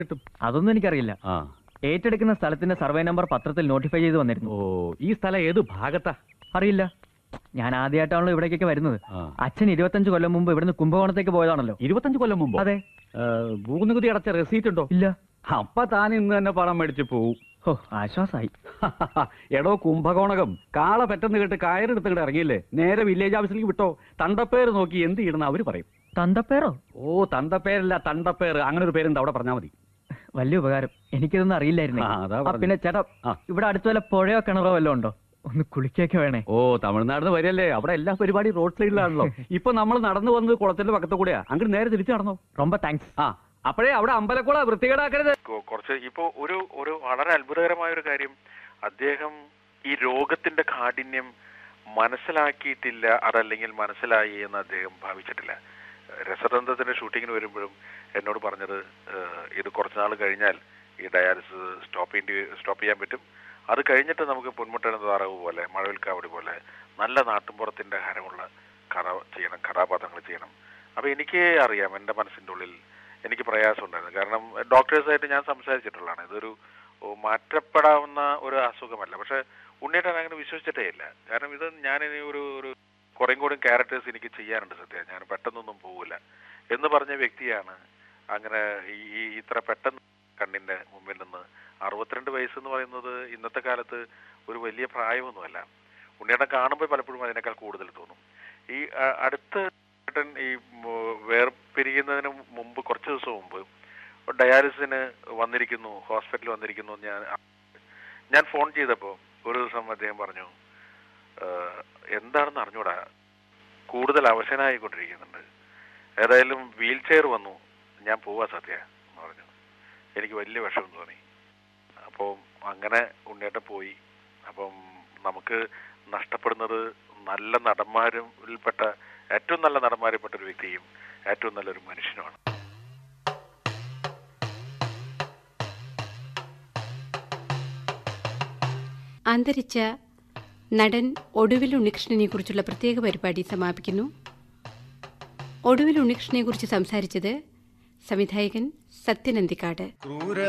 കിട്ടും അതൊന്നും എനിക്കറിയില്ല ആ ഏറ്റെടുക്കുന്ന സ്ഥലത്തിന്റെ സർവേ നമ്പർ പത്രത്തിൽ നോട്ടിഫൈ ചെയ്ത് വന്നിരുന്നു ഓ ഈ സ്ഥലം ഏത് ഭാഗത്താ അറിയില്ല ഞാൻ ആദ്യമായിട്ടാണല്ലോ ഇവിടേക്കൊക്കെ വരുന്നത് ആ. അച്ഛൻ ഇരുപത്തഞ്ച് കൊല്ലം മുമ്പ് ഇവിടുന്ന് കുംഭകോണത്തേക്ക് പോയതാണല്ലോ ഇരുപത്തഞ്ച് കൊല്ലം മുമ്പ് അതെ ഭൂനികുതി അടച്ച റെസീറ്റ് ഉണ്ടോ ഇല്ല അപ്പ താൻ ഇന്ന് തന്നെ പണം മേടിച്ച് പോവും ഓ ആശ്വാസായി എടോ കുംഭകോണകം കാള പെട്ടെന്ന് കേട്ട് കയറെടുത്തിട്ട് ഇറങ്ങിയില്ലേ നേരെ വില്ലേജ് ഓഫീസിലേക്ക് വിട്ടോ തണ്ടപ്പേര് നോക്കി എന്ത് ചെയ്യണമെന്ന് അവര് പറയും തന്തപ്പേറോ ഓ തണ്ടപ്പേരല്ല തണ്ടപ്പേര് അങ്ങനെ ഒരു പേരുണ്ട് അവിടെ പറഞ്ഞാൽ മതി വലിയ ഉപകാരം എനിക്കിതൊന്നും അറിയില്ലായിരുന്നേ ആ, അതാ ആ, പറഞ്ഞത്. പിന്നെ ചേട്ടാ ആ. ഇവിടെ അടുത്ത് വല്ല പുഴയോ കിണറോ വല്ലതും ഉണ്ടോ ഒന്ന് കുളിക്കൊക്കെ വേണേ ഓ തമിഴ്നാട് വരില്ലേ അവിടെ എല്ലാ പരിപാടി റോഡ് സൈഡിലാണല്ലോ ഇപ്പൊ നമ്മൾ നടന്നു വന്നത് കുളത്തിന്റെ പക്കത്ത് കൂടെയാ അങ്ങോട്ട് നേരെ തിരിച്ചു നടന്നോ ரொம்ப താങ്ക്സ് ആ അപ്പോഴേ അവിടെ അമ്പലക്കുള വൃത്തികേടാക്കരുത് കൊ- കുറച്ച് ഇപ്പോ ഒരു ഒരു വളരെ അത്ഭുതകരമായ ഒരു കാര്യം അദ്ദേഹം ഈ രോഗത്തിന്റെ കാഠിന്യം മനസ്സിലാക്കിയിട്ടില്ല അതല്ലെങ്കിൽ മനസ്സിലായി എന്ന് അദ്ദേഹം ഭാവിച്ചിട്ടില്ല രസതന്ത്രത്തിന്റെ ഷൂട്ടിങ്ങിന് വരുമ്പോഴും എന്നോട് പറഞ്ഞത് ഏഹ്, ഇത് കുറച്ച് നാൾ കഴിഞ്ഞാൽ ഈ ഡയാലിസിസ് സ്റ്റോപ്പ് ചെയ്യേണ്ടി സ്റ്റോപ്പ് ചെയ്യാൻ പറ്റും അത് കഴിഞ്ഞിട്ട് നമുക്ക് പൊന്മുട്ടണ താറാവ് പോലെ മഴവിൽക്കാവടി പോലെ നല്ല നാട്ടുമ്പുറത്തിന്റെ ഹരമുള്ള കഥ ചെയ്യണം കഥാപാത്രങ്ങൾ ചെയ്യണം അപ്പൊ എനിക്ക് അറിയാം എൻ്റെ മനസ്സിൻ്റെ ഉള്ളിൽ എനിക്ക് പ്രയാസം ഉണ്ടായിരുന്നു കാരണം ഡോക്ടേഴ്സായിട്ട് ഞാൻ സംസാരിച്ചിട്ടുള്ളതാണ് ഇതൊരു ഓ, മാറ്റപ്പെടാവുന്ന ഒരു അസുഖമല്ല പക്ഷെ ഉണ്ണിയേട്ടൻ അങ്ങനെ വിശ്വസിച്ചിട്ടേ ഇല്ല കാരണം ഇത് ഞാൻ ഇനി ഒരു ഒരു കുറേ കൂടി ക്യാരക്ടേഴ്സ് എനിക്ക് ചെയ്യാനുണ്ട് സത്യം ഞാൻ പെട്ടെന്നൊന്നും പോവില്ല എന്ന് പറഞ്ഞ വ്യക്തിയാണ് അങ്ങനെ ഈ ഈ ഇത്ര പെട്ടെന്ന് കണ്ണിന്റെ മുമ്പിൽ നിന്ന് അറുപത്തിരണ്ട് വയസ്സ് എന്ന് പറയുന്നത് ഇന്നത്തെ കാലത്ത് ഒരു വലിയ പ്രായമൊന്നുമല്ല ഉണ്ണിയേട്ടൻ കാണുമ്പോൾ പലപ്പോഴും അതിനേക്കാൾ കൂടുതൽ തോന്നും ഈ അ- അടുത്ത ഏട്ടൻ ഈ മ് വേർപിരിയുന്നതിന് മുമ്പ് കുറച്ച് ദിവസം മുമ്പ് ഡയാലിസിന് വന്നിരിക്കുന്നു ഹോസ്പിറ്റലിൽ വന്നിരിക്കുന്നു എന്ന് ഞാൻ ഞാൻ ഫോൺ ചെയ്തപ്പോൾ ഒരു ദിവസം അദ്ദേഹം പറഞ്ഞു "ഏഹ്, എന്താണെന്ന് അറിഞ്ഞൂടാ കൂടുതൽ അവശനായിക്കൊണ്ടിരിക്കുന്നുണ്ട് ഏതായാലും വീൽ ചെയർ വന്നു ഞാൻ പോവാ സത്യ എന്ന് പറഞ്ഞു എനിക്ക് വലിയ വിഷമം തോന്നി അപ്പോൾ അങ്ങനെ ഉണ്ണിയേട്ടൻ പോയി അപ്പം നമുക്ക് നഷ്ടപ്പെടുന്നത് നല്ല നടന്മാരിൽപ്പെട്ട ഏറ്റവും നല്ല നടന്മാരിൽപ്പെട്ട ഒരു വ്യക്തിയും ഏറ്റവും നല്ലൊരു മനുഷ്യനുമാണ് അന്തരിച്ച നടൻ ഒടുവിൽ ഉണ്ണികൃഷ്ണനെ കുറിച്ചുള്ള പ്രത്യേക പരിപാടി സമാപിക്കുന്നു ഒടുവിൽ ഉണ്ണികൃഷ്ണനെ കുറിച്ച് സംസാരിച്ചത് സംവിധായകൻ സത്യനന്ദിക്കാട് ക്രൂര